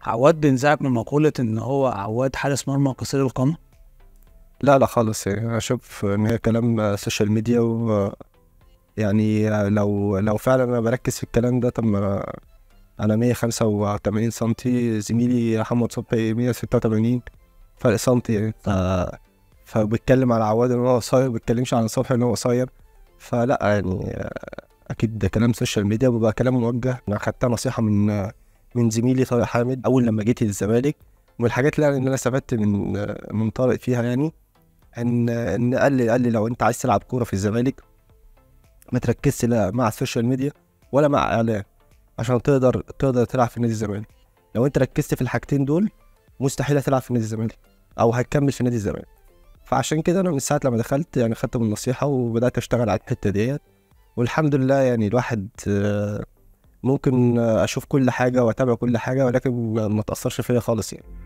عواد بينزعج من مقولة إن هو عواد حارس مرمى قصير القامة لا لا خالص يعني انا اشوف ان هي كلام سوشيال ميديا و يعني لو لو فعلا انا بركز في الكلام ده طب ما انا انا 185 سنتي زميلي محمد صبحي 186 فرق سنتي يعني ف فبيتكلم على عواد ان هو قصير ما بيتكلمش عن صبحي ان هو قصير فلا يعني اكيد ده كلام سوشيال ميديا وبقى كلام موجه انا خدتها نصيحه من من زميلي طارق حامد اول لما جيت الزمالك ومن الحاجات اللي, يعني اللي انا استفدت من من طارق فيها يعني ان ان قال لي قال لي لو انت عايز تلعب كوره في الزمالك ما تركزش لا مع السوشيال ميديا ولا مع اعلام عشان تقدر تقدر تلعب في نادي الزمالك لو انت ركزت في الحاجتين دول مستحيل هتلعب في نادي الزمالك او هتكمل في نادي الزمالك فعشان كده انا من ساعه لما دخلت يعني خدت من النصيحه وبدات اشتغل على الحته ديت والحمد لله يعني الواحد ممكن اشوف كل حاجه واتابع كل حاجه ولكن ما تاثرش فيا خالص يعني